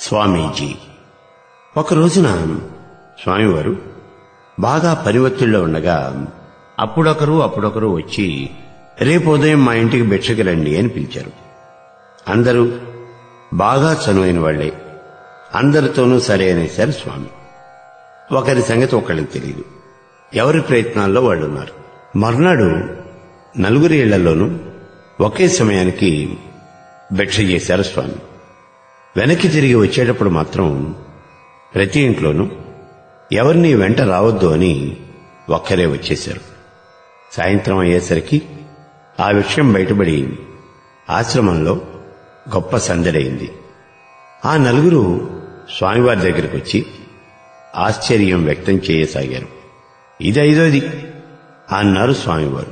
స్వామీజీ ఒక రోజున స్వామివారు బాగా పనివత్తుల్లో ఉండగా అప్పుడొకరు అప్పుడొకరు వచ్చి రేపు ఉదయం మా ఇంటికి భిక్షకి రండి అని పిలిచారు అందరూ బాగా చనువైన వాళ్లే అందరితోనూ సరే అనేశారు స్వామి ఒకరి సంగతి ఒకళ్ళకి తెలియదు ఎవరి ప్రయత్నాల్లో వాళ్ళు ఉన్నారు మర్నాడు నలుగురి ఇళ్లలోనూ ఒకే సమయానికి భిక్ష చేశారు స్వామి వెనక్కి తిరిగి వచ్చేటప్పుడు మాత్రం ప్రతి ఇంట్లోనూ ఎవరిని వెంట రావద్దు అని ఒక్కరే వచ్చేశారు సాయంత్రం అయ్యేసరికి ఆ విషయం బయటపడి ఆశ్రమంలో గొప్ప సందడైంది ఆ నలుగురు స్వామివారి దగ్గరికి వచ్చి ఆశ్చర్యం వ్యక్తం చేయసాగారు ఇది ఐదోది అన్నారు స్వామివారు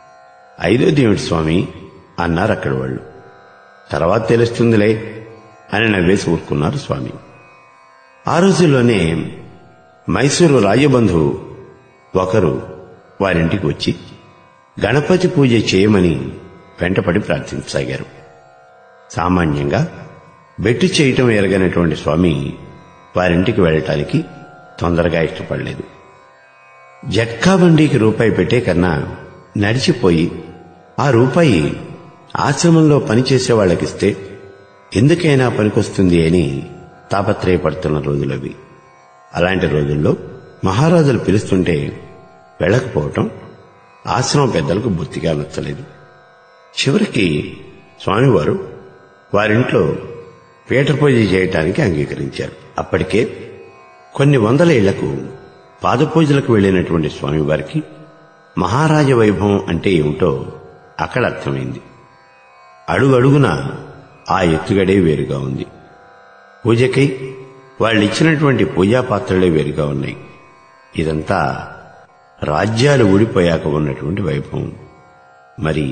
ఐదోది ఏమిటి స్వామి అన్నారు అక్కడ వాళ్ళు తర్వాత తెలుస్తుందిలే అని నవ్వేసి ఊరుకున్నారు స్వామి ఆ రోజుల్లోనే మైసూరు రాజబంధు ఒకరు వారింటికి వచ్చి గణపతి పూజ చేయమని వెంటపడి ప్రార్థించసాగారు సామాన్యంగా బెట్టు చేయటం ఎరగనటువంటి స్వామి వారింటికి వెళ్ళటానికి తొందరగా ఇష్టపడలేదు జట్కా బండికి రూపాయి పెట్టే కన్నా నడిచిపోయి ఆ రూపాయి ఆశ్రమంలో పనిచేసే వాళ్ళకిస్తే ఎందుకైనా పనికొస్తుంది అని తాపత్రయపడుతున్న రోజులవి అలాంటి రోజుల్లో మహారాజులు పిలుస్తుంటే వెళ్ళకపోవటం ఆశ్రమ పెద్దలకు బొత్తిగా నచ్చలేదు చివరికి స్వామివారు వారింట్లో పీట పూజ చేయటానికి అంగీకరించారు అప్పటికే కొన్ని వందల ఇళ్లకు పాదపూజలకు వెళ్ళినటువంటి స్వామివారికి మహారాజ వైభవం అంటే ఏమిటో అక్కడ అర్థమైంది అడుగడుగున ఆ ఎత్తుగడే వేరుగా ఉంది పూజకై వాళ్ళిచ్చినటువంటి పూజా పాత్రలే వేరుగా ఉన్నాయి ఇదంతా రాజ్యాలు ఊడిపోయాక ఉన్నటువంటి వైభవం మరి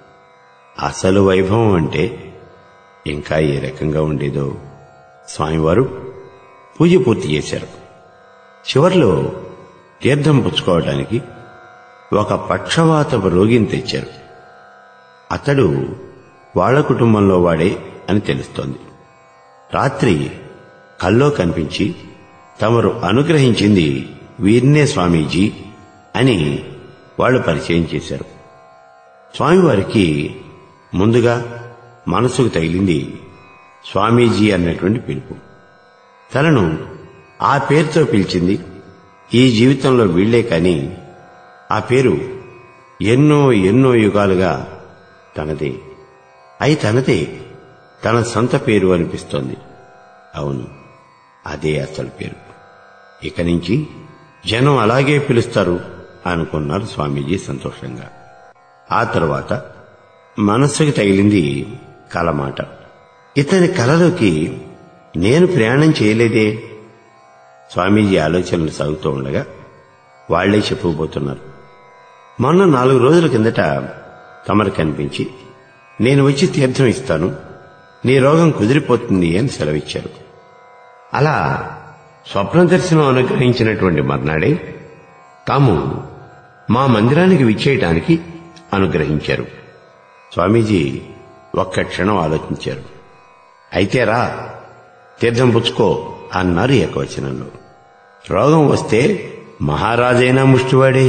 అసలు వైభవం అంటే ఇంకా ఏ రకంగా ఉండేదో స్వామివారు పూజ పూర్తి చేశారు చివర్లో తీర్థం పుచ్చుకోవడానికి ఒక పక్షవాతపు రోగిని తెచ్చారు అతడు వాళ్ళ కుటుంబంలో వాడే అని తెలుస్తోంది రాత్రి కల్లో కనిపించి తమరు అనుగ్రహించింది వీరినే స్వామీజీ అని వాళ్ళు పరిచయం చేశారు స్వామివారికి ముందుగా మనసుకు తగిలింది స్వామీజీ అన్నటువంటి పిలుపు తనను ఆ పేరుతో పిలిచింది ఈ జీవితంలో వీళ్లే కాని ఆ పేరు ఎన్నో ఎన్నో యుగాలుగా తనదే అయి తనదే తన సొంత పేరు అనిపిస్తోంది అవును అదే అసలు పేరు ఇక నుంచి జనం అలాగే పిలుస్తారు అనుకున్నారు స్వామీజీ సంతోషంగా ఆ తరువాత మనస్సుకి తగిలింది కలమాట ఇతని కలలోకి నేను ప్రయాణం చేయలేదే స్వామీజీ ఆలోచనలు సాగుతూ ఉండగా వాళ్లే చెప్పుకుపోతున్నారు మొన్న నాలుగు రోజుల కిందట తమరు కనిపించి నేను వచ్చి తీర్థం ఇస్తాను నీ రోగం కుదిరిపోతుంది అని సెలవిచ్చారు అలా స్వప్న దర్శనం అనుగ్రహించినటువంటి మర్నాడే తాము మా మందిరానికి విచ్చేయటానికి అనుగ్రహించారు స్వామీజీ ఒక్క క్షణం ఆలోచించారు అయితే రా తీర్థం పుచ్చుకో అన్నారు ఏకవచనంలో రోగం వస్తే మహారాజైనా ముష్టివాడే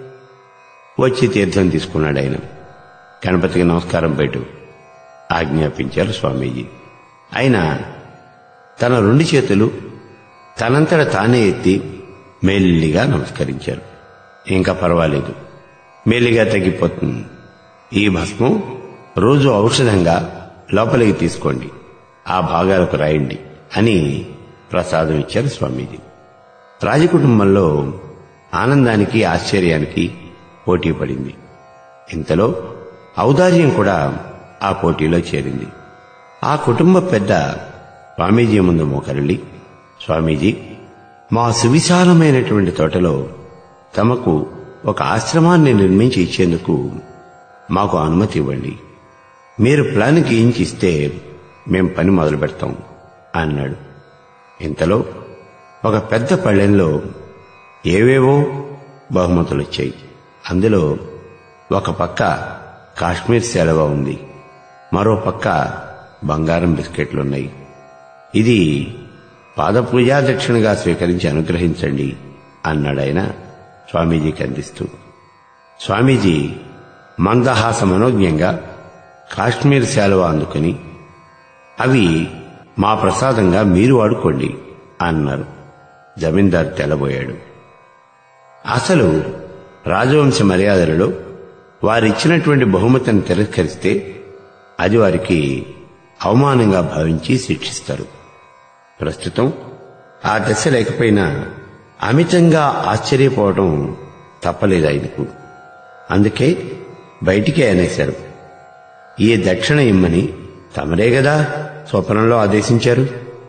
వచ్చి తీర్థం తీసుకున్నాడు ఆయన గణపతికి నమస్కారం పెట్టు ఆజ్ఞాపించారు స్వామీజీ ఆయన తన రెండు చేతులు తనంతట తానే ఎత్తి మెల్లిగా నమస్కరించారు ఇంకా పర్వాలేదు మెల్లిగా తగ్గిపోతుంది ఈ భస్మం రోజు ఔషధంగా లోపలికి తీసుకోండి ఆ భాగాలకు రాయండి అని ప్రసాదం ఇచ్చారు స్వామీజీ రాజకుటుంబంలో ఆనందానికి ఆశ్చర్యానికి పోటీ పడింది ఇంతలో ఔదార్యం కూడా ఆ పోటీలో చేరింది ఆ కుటుంబ పెద్ద స్వామీజీ ముందు మోకరిల్లి స్వామీజీ మా సువిశాలమైనటువంటి తోటలో తమకు ఒక ఆశ్రమాన్ని నిర్మించి ఇచ్చేందుకు మాకు అనుమతి ఇవ్వండి మీరు ప్లాన్ గీయించి ఇస్తే మేం పని మొదలు పెడతాం అన్నాడు ఇంతలో ఒక పెద్ద పళ్ళెంలో ఏవేవో బహుమతులు వచ్చాయి అందులో ఒక పక్క కాశ్మీర్ సెలవ ఉంది మరో పక్క బంగారం బిస్కెట్లున్నాయి ఇది పాదపూజా దక్షిణగా స్వీకరించి అనుగ్రహించండి అన్నాడాయన స్వామీజీకి అందిస్తూ స్వామీజీ మందహాస మనోజ్ఞంగా కాశ్మీర్ శాలువ అందుకుని అవి మా ప్రసాదంగా మీరు వాడుకోండి అన్నారు జమీందారు తెల్లబోయాడు అసలు రాజవంశ మర్యాదలలో వారిచ్చినటువంటి బహుమతిని తిరస్కరిస్తే అది వారికి అవమానంగా భావించి శిక్షిస్తారు ప్రస్తుతం ఆ దశ లేకపోయినా అమితంగా ఆశ్చర్యపోవడం తప్పలేదు ఆయనకు అందుకే బయటికే అనేశారు ఈ దక్షిణ ఇమ్మని తమరే గదా స్వప్నంలో ఆదేశించారు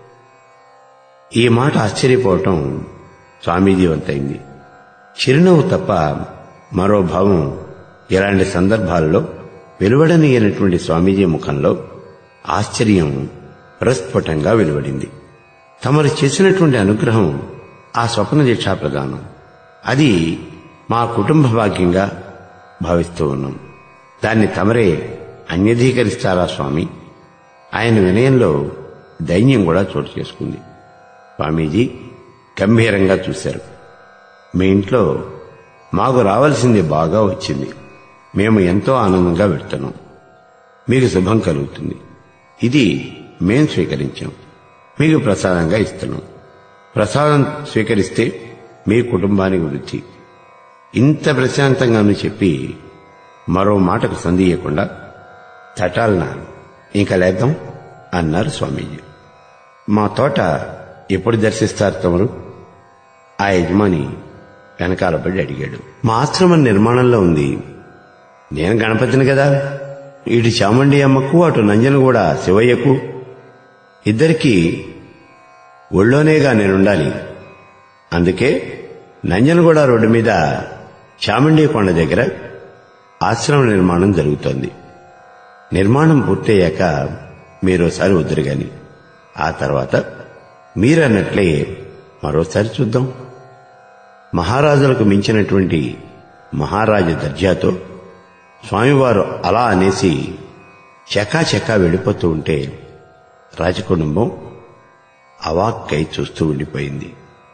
ఈ మాట ఆశ్చర్యపోవటం స్వామీజీ వంతైంది చిరునవ్వు తప్ప మరో భావం ఇలాంటి సందర్భాలలో వెలువడనీయనటువంటి స్వామీజీ ముఖంలో ఆశ్చర్యం ప్రస్ఫుటంగా వెలువడింది తమరు చేసినటువంటి అనుగ్రహం ఆ స్వప్న దీక్షా ప్రదానం అది మా కుటుంబ భాగ్యంగా భావిస్తూ ఉన్నాం దాన్ని తమరే అన్యధీకరిస్తారా స్వామి ఆయన వినయంలో దైన్యం కూడా చోటు చేసుకుంది స్వామీజీ గంభీరంగా చూశారు మీ ఇంట్లో మాకు రావాల్సింది బాగా వచ్చింది మేము ఎంతో ఆనందంగా పెడుతున్నాం మీకు శుభం కలుగుతుంది ఇది మేం స్వీకరించాం మీకు ప్రసాదంగా ఇస్తున్నాం ప్రసాదం స్వీకరిస్తే మీ కుటుంబానికి వృద్ధి ఇంత ప్రశాంతంగాను చెప్పి మరో మాటకు సందియకుండా తటాలన ఇంకా లేద్దాం అన్నారు స్వామీజీ మా తోట ఎప్పుడు దర్శిస్తారు తమరు ఆ యజమాని వెనకాల పడి అడిగాడు మా ఆశ్రమం నిర్మాణంలో ఉంది నేను గణపతిని కదా ఇటు చాముండి అమ్మకు అటు నంజను కూడా శివయ్యకు ఇద్దరికి ఒళ్ళోనేగా నేనుండాలి అందుకే నంజనగూడ రోడ్డు మీద చాముండి కొండ దగ్గర ఆశ్రమ నిర్మాణం జరుగుతోంది నిర్మాణం పూర్తయ్యాక మీరోసారి వద్దురు గాని ఆ తర్వాత మీరన్నట్లే మరోసారి చూద్దాం మహారాజులకు మించినటువంటి మహారాజ దర్జాతో స్వామివారు అలా అనేసి చకాచకా వెళ్ళిపోతూ ఉంటే రాజకుటుంబం అవాక్కై చూస్తూ ఉండిపోయింది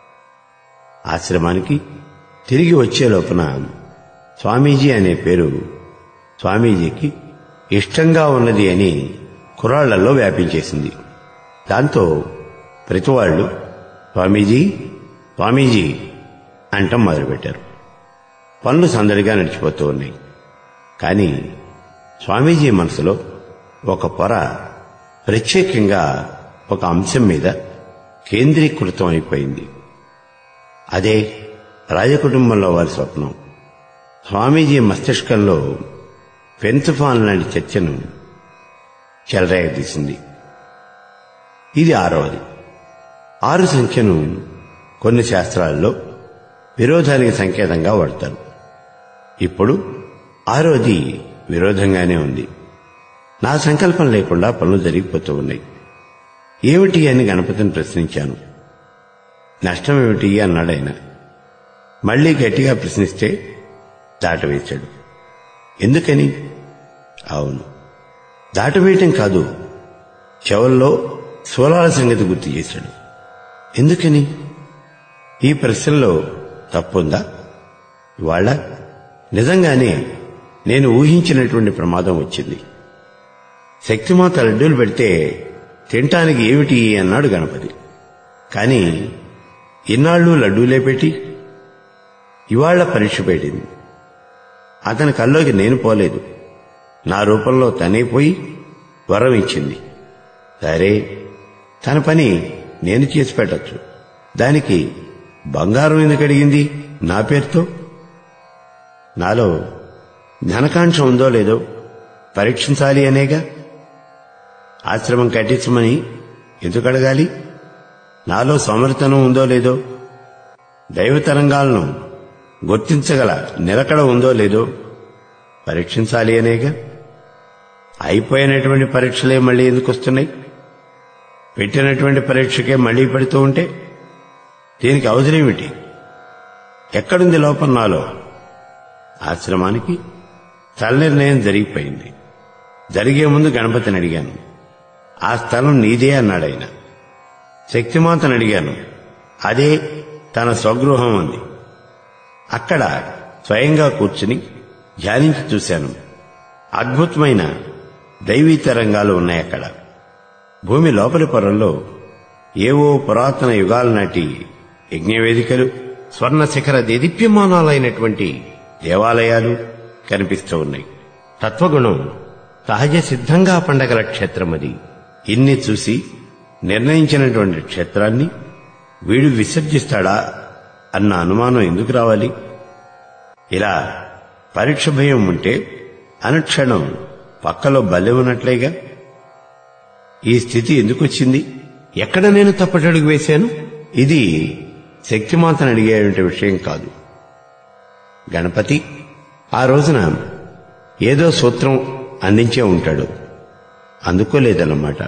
ఆశ్రమానికి తిరిగి వచ్చే లోపున స్వామీజీ అనే పేరు స్వామీజీకి ఇష్టంగా ఉన్నది అని కుర్రాళ్లలో వ్యాపించేసింది దాంతో ప్రతివాళ్లు స్వామీజీ స్వామీజీ అంటం మొదలుపెట్టారు పనులు సందడిగా నడిచిపోతూ ఉన్నాయి కానీ స్వామీజీ మనసులో ఒక పొర ప్రత్యేకంగా ఒక అంశం మీద కేంద్రీకృతం అయిపోయింది అదే రాజకుటుంబంలో వారి స్వప్నం స్వామీజీ మస్తిష్కంలో ఫెన్సుఫాన్ లాంటి చర్చను చెలరేగదీసింది ఇది ఆరవది ఆరు సంఖ్యను కొన్ని శాస్త్రాల్లో విరోధానికి సంకేతంగా వాడతారు ఇప్పుడు ఆరోది విరోధంగానే ఉంది నా సంకల్పం లేకుండా పనులు జరిగిపోతూ ఉన్నాయి ఏమిటి అని గణపతిని ప్రశ్నించాను నష్టం ఏమిటి అన్నాడు ఆయన మళ్లీ గట్టిగా ప్రశ్నిస్తే దాటవేశాడు ఎందుకని అవును దాటవేయటం కాదు చెవుల్లో సోలాల సంగతి గుర్తు చేశాడు ఎందుకని ఈ ప్రశ్నలో తప్పుందా ఇవాళ నిజంగానే నేను ఊహించినటువంటి ప్రమాదం వచ్చింది శక్తిమాత లడ్డూలు పెడితే తినటానికి ఏమిటి అన్నాడు గణపతి కానీ ఇన్నాళ్ళు లడ్డూలే పెట్టి ఇవాళ్ల పరీక్ష పెట్టింది అతని కల్లోకి నేను పోలేదు నా రూపంలో తనే పోయి వరం ఇచ్చింది సరే తన పని నేను చేసి పెట్టచ్చు దానికి బంగారం ఎందుకు అడిగింది నా పేరుతో నాలో ధనకాంక్ష ఉందో లేదో పరీక్షించాలి అనేగా ఆశ్రమం కట్టించమని ఎందుకు అడగాలి నాలో సమర్థనం ఉందో లేదో దైవ తరంగాలను గుర్తించగల నిలకడ ఉందో లేదో పరీక్షించాలి అనేగా అయిపోయినటువంటి పరీక్షలే మళ్ళీ ఎందుకు వస్తున్నాయి పెట్టినటువంటి పరీక్షకే మళ్ళీ పెడుతూ ఉంటే దీనికి అవసరమేమిటి ఎక్కడుంది లోపం నాలో ఆశ్రమానికి స్థల నిర్ణయం జరిగిపోయింది జరిగే ముందు గణపతిని అడిగాను ఆ స్థలం నీదే అన్నాడాయన శక్తిమాతను అడిగాను అదే తన స్వగృహం ఉంది అక్కడ స్వయంగా కూర్చుని ధ్యానించి చూశాను అద్భుతమైన దైవీ తరంగాలు ఉన్నాయి అక్కడ భూమి లోపలి పొరల్లో ఏవో పురాతన యుగాల నాటి యజ్ఞవేదికలు స్వర్ణ శిఖర దేదీప్యమానాలైనటువంటి దేవాలయాలు కనిపిస్తూ ఉన్నాయి తత్వగుణం సహజ సిద్ధంగా పండగల క్షేత్రం అది ఇన్ని చూసి నిర్ణయించినటువంటి క్షేత్రాన్ని వీడు విసర్జిస్తాడా అన్న అనుమానం ఎందుకు రావాలి ఇలా పరీక్ష భయం ఉంటే అనుక్షణం పక్కలో బలి ఉన్నట్లేగా ఈ స్థితి ఎందుకు వచ్చింది ఎక్కడ నేను తప్పటడుగు వేశాను ఇది శక్తిమాతను అడిగేటువంటి విషయం కాదు గణపతి ఆ రోజున ఏదో సూత్రం అందించే ఉంటాడు అందుకోలేదన్నమాట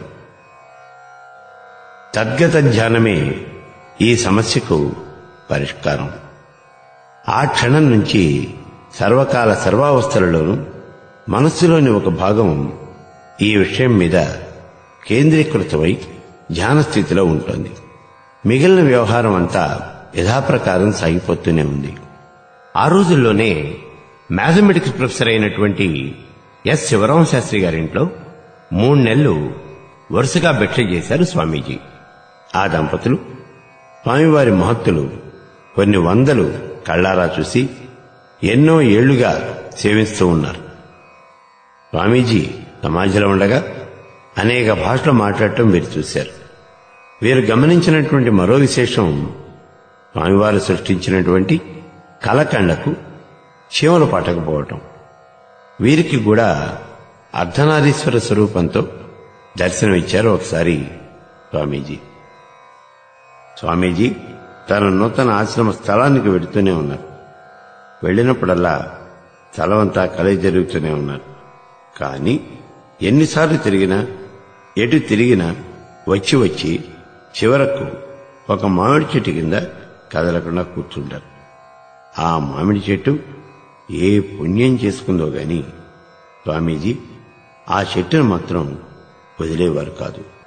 తద్గత ధ్యానమే ఈ సమస్యకు పరిష్కారం ఆ క్షణం నుంచి సర్వకాల సర్వావస్థలలోనూ మనస్సులోని ఒక భాగం ఈ విషయం మీద కేంద్రీకృతమై ధ్యాన స్థితిలో ఉంటుంది మిగిలిన వ్యవహారం అంతా యథాప్రకారం సాగిపోతూనే ఉంది ఆ రోజుల్లోనే మ్యాథమెటిక్స్ ప్రొఫెసర్ అయినటువంటి ఎస్ శివరామ శాస్త్రి గారింట్లో మూడు నెలలు వరుసగా భిక్ష చేశారు స్వామీజీ ఆ దంపతులు స్వామివారి మహత్తులు కొన్ని వందలు కళ్ళారా చూసి ఎన్నో ఏళ్లుగా సేవిస్తూ ఉన్నారు స్వామీజీ సమాజంలో ఉండగా అనేక భాషలు మాట్లాడటం వీరు చూశారు వీరు గమనించినటువంటి మరో విశేషం స్వామివారు సృష్టించినటువంటి కలకండకు చీమలు పట్టకపోవటం వీరికి కూడా అర్ధనారీశ్వర స్వరూపంతో దర్శనమిచ్చారు ఒకసారి స్వామీజీ స్వామీజీ తన నూతన ఆశ్రమ స్థలానికి వెడుతూనే ఉన్నారు వెళ్ళినప్పుడల్లా స్థలమంతా కలయి జరుగుతూనే ఉన్నారు కానీ ఎన్నిసార్లు తిరిగినా ఎటు తిరిగినా వచ్చి వచ్చి చివరకు ఒక మామిడి చెట్టు కింద కదలకుండా కూర్చుంటారు ఆ మామిడి చెట్టు ఏ పుణ్యం చేసుకుందో గాని స్వామీజీ ఆ చెట్టును మాత్రం వదిలేవారు కాదు